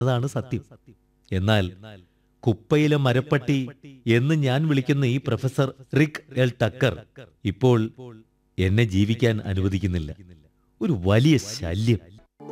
അതാണ് സത്യം എന്നാൽ കുപ്പയിലെ മരപ്പട്ടി എന്ന് ഞാൻ വിളിക്കുന്ന ഈ പ്രൊഫസർ റിക് എൽ ടക്കർ ഇപ്പോൾ എന്നെ ജീവിക്കാൻ അനുവദിക്കുന്നില്ല ഒരു വലിയ ശല്യം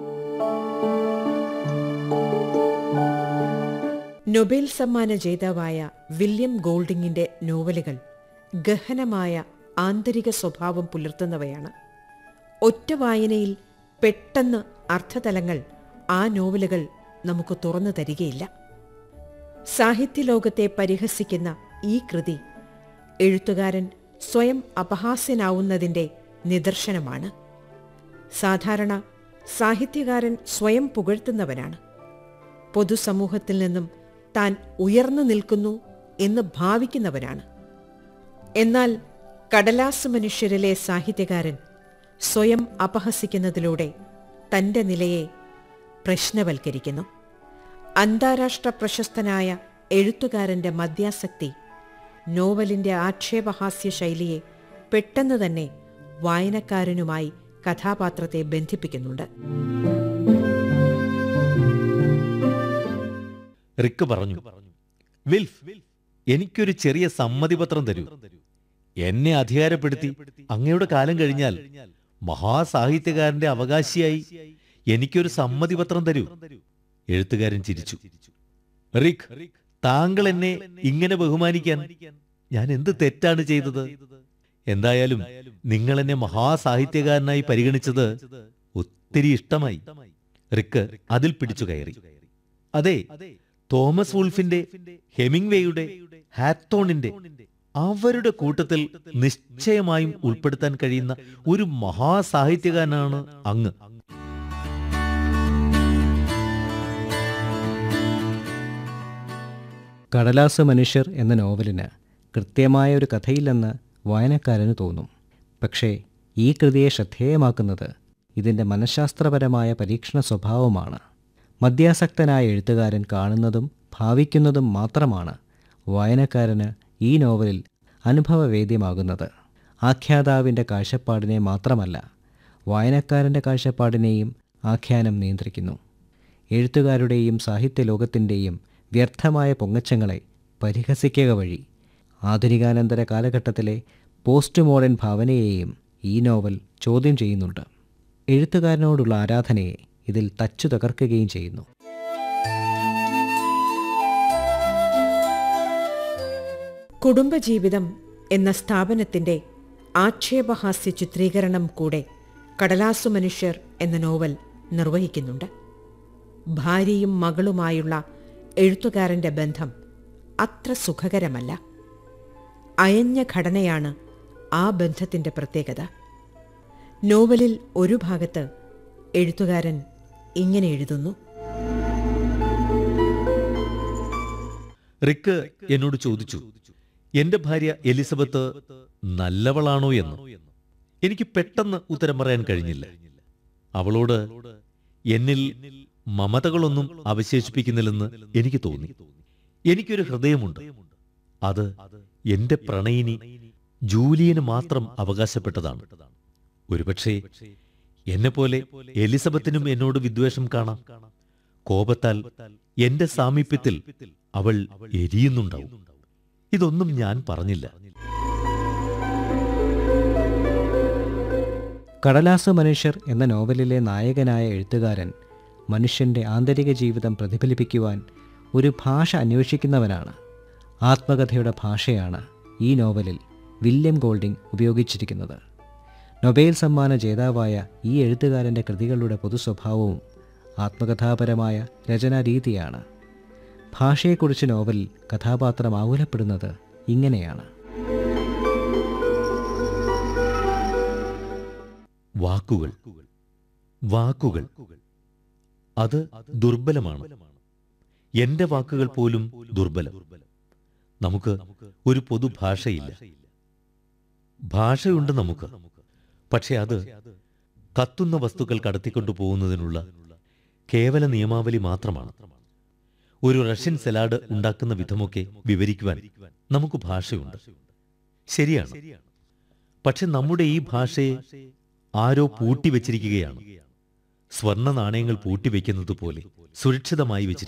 നൊബേൽ സമ്മാന ജേതാവായ വില്യം ഗോൾഡിങ്ങിന്റെ നോവലുകൾ ഗഹനമായ ആന്തരിക സ്വഭാവം പുലർത്തുന്നവയാണ് ഒറ്റ വായനയിൽ പെട്ടെന്ന് അർത്ഥതലങ്ങൾ ആ നോവലുകൾ നമുക്ക് തുറന്നു തരികയില്ല സാഹിത്യലോകത്തെ പരിഹസിക്കുന്ന ഈ കൃതി എഴുത്തുകാരൻ സ്വയം അപഹാസ്യനാവുന്നതിന്റെ നിദർശനമാണ് സാധാരണ സാഹിത്യകാരൻ സ്വയം പുകഴ്ത്തുന്നവനാണ് പൊതുസമൂഹത്തിൽ നിന്നും താൻ ഉയർന്നു നിൽക്കുന്നു എന്ന് ഭാവിക്കുന്നവനാണ് എന്നാൽ കടലാസ് മനുഷ്യരിലെ സാഹിത്യകാരൻ സ്വയം അപഹസിക്കുന്നതിലൂടെ തന്റെ നിലയെ പ്രശ്നവൽക്കരിക്കുന്നു അന്താരാഷ്ട്ര പ്രശസ്തനായ എഴുത്തുകാരന്റെ മദ്യാസക്തി നോവലിന്റെ ആക്ഷേപഹാസ്യ ശൈലിയെ പെട്ടെന്ന് തന്നെ വായനക്കാരനുമായി കഥാപാത്രത്തെ ബന്ധിപ്പിക്കുന്നുണ്ട് റിക്ക് പറഞ്ഞു വിൽഫ് എനിക്കൊരു ചെറിയ സമ്മതിപത്രം തരൂ എന്നെ അധികാരപ്പെടുത്തി അങ്ങയുടെ കാലം കഴിഞ്ഞാൽ മഹാസാഹിത്യകാരന്റെ അവകാശിയായി എനിക്കൊരു സമ്മതിപത്രം തരൂ എഴുത്തുകാരൻ ചിരിച്ചു റിക് താങ്കൾ എന്നെ ഇങ്ങനെ ബഹുമാനിക്കാൻ ഞാൻ എന്ത് തെറ്റാണ് ചെയ്തത് എന്തായാലും നിങ്ങൾ എന്നെ മഹാസാഹിത്യകാരനായി പരിഗണിച്ചത് ഒത്തിരി ഇഷ്ടമായി റിക്ക് അതിൽ പിടിച്ചു കയറി അതെ തോമസ് വുൾഫിന്റെ ഹെമിംഗ്വേയുടെ ഹാത്തോണിന്റെ അവരുടെ കൂട്ടത്തിൽ നിശ്ചയമായും ഉൾപ്പെടുത്താൻ കഴിയുന്ന ഒരു മഹാസാഹിത്യകാരനാണ് അങ്ങ് കടലാസ് മനുഷ്യർ എന്ന നോവലിന് കൃത്യമായ ഒരു കഥയില്ലെന്ന് വായനക്കാരന് തോന്നും പക്ഷേ ഈ കൃതിയെ ശ്രദ്ധേയമാക്കുന്നത് ഇതിൻ്റെ മനഃശാസ്ത്രപരമായ പരീക്ഷണ സ്വഭാവമാണ് മദ്യാസക്തനായ എഴുത്തുകാരൻ കാണുന്നതും ഭാവിക്കുന്നതും മാത്രമാണ് വായനക്കാരന് ഈ നോവലിൽ അനുഭവവേദ്യമാകുന്നത് ആഖ്യാതാവിൻ്റെ കാഴ്ചപ്പാടിനെ മാത്രമല്ല വായനക്കാരൻ്റെ കാഴ്ചപ്പാടിനെയും ആഖ്യാനം നിയന്ത്രിക്കുന്നു എഴുത്തുകാരുടെയും സാഹിത്യലോകത്തിൻ്റെയും വ്യർത്ഥമായ പൊങ്ങച്ചങ്ങളെ പരിഹസിക്കുക വഴി ആധുനികാനന്തര കാലഘട്ടത്തിലെ പോസ്റ്റ് മോഡേൺ ഭാവനയെയും ഈ നോവൽ ചോദ്യം ചെയ്യുന്നുണ്ട് എഴുത്തുകാരനോടുള്ള ആരാധനയെ ഇതിൽ തച്ചു തകർക്കുകയും ചെയ്യുന്നു കുടുംബജീവിതം എന്ന സ്ഥാപനത്തിന്റെ ആക്ഷേപഹാസ്യ ചിത്രീകരണം കൂടെ കടലാസു മനുഷ്യർ എന്ന നോവൽ നിർവഹിക്കുന്നുണ്ട് ഭാര്യയും മകളുമായുള്ള എഴുത്തുകാരന്റെ ബന്ധം അത്ര സുഖകരമല്ല അയഞ്ഞ ഘടനയാണ് ആ ബന്ധത്തിന്റെ പ്രത്യേകത നോവലിൽ ഒരു ഭാഗത്ത് എഴുത്തുകാരൻ ഇങ്ങനെ എഴുതുന്നു റിക്ക് എന്നോട് ചോദിച്ചു എന്റെ ഭാര്യ എലിസബത്ത് നല്ലവളാണോ എന്ന് എനിക്ക് പെട്ടെന്ന് ഉത്തരം പറയാൻ കഴിഞ്ഞില്ല അവളോട് എന്നിൽ മമതകളൊന്നും അവശേഷിപ്പിക്കുന്നില്ലെന്ന് എനിക്ക് തോന്നി എനിക്കൊരു ഹൃദയമുണ്ട് അത് എന്റെ പ്രണയിനി ജൂലിയന് മാത്രം അവകാശപ്പെട്ടതാണ് ഒരുപക്ഷെ എന്നെപ്പോലെ എലിസബത്തിനും എന്നോട് വിദ്വേഷം കാണാം കോപത്താൽ എന്റെ സാമീപ്യത്തിൽ അവൾ എരിയുന്നുണ്ടാവും ഇതൊന്നും ഞാൻ പറഞ്ഞില്ല കടലാസ് മനുഷ്യർ എന്ന നോവലിലെ നായകനായ എഴുത്തുകാരൻ മനുഷ്യൻ്റെ ആന്തരിക ജീവിതം പ്രതിഫലിപ്പിക്കുവാൻ ഒരു ഭാഷ അന്വേഷിക്കുന്നവനാണ് ആത്മകഥയുടെ ഭാഷയാണ് ഈ നോവലിൽ വില്യം ഗോൾഡിംഗ് ഉപയോഗിച്ചിരിക്കുന്നത് നൊബേൽ സമ്മാന ജേതാവായ ഈ എഴുത്തുകാരൻ്റെ കൃതികളുടെ പൊതുസ്വഭാവവും ആത്മകഥാപരമായ രചനാരീതിയാണ് ഭാഷയെക്കുറിച്ച് നോവലിൽ കഥാപാത്രം ആകുലപ്പെടുന്നത് ഇങ്ങനെയാണ് വാക്കുകൾ വാക്കുകൾ അത് ദുർബലമാണ് എന്റെ വാക്കുകൾ പോലും ദുർബലം നമുക്ക് ഒരു പൊതുഭാഷയില്ല ഭാഷയുണ്ട് നമുക്ക് പക്ഷെ അത് കത്തുന്ന വസ്തുക്കൾ കടത്തിക്കൊണ്ടു പോകുന്നതിനുള്ള കേവല നിയമാവലി മാത്രമാണ് ഒരു റഷ്യൻ സലാഡ് ഉണ്ടാക്കുന്ന വിധമൊക്കെ വിവരിക്കുവാൻ നമുക്ക് ഭാഷയുണ്ട് ശരിയാണ് പക്ഷെ നമ്മുടെ ഈ ഭാഷയെ ആരോ പൂട്ടിവെച്ചിരിക്കുകയാണ് സ്വർണ്ണ നാണയങ്ങൾ പൂട്ടിവെക്കുന്നത് പോലെ സുരക്ഷിതമായി വെച്ചിരിക്കുന്നു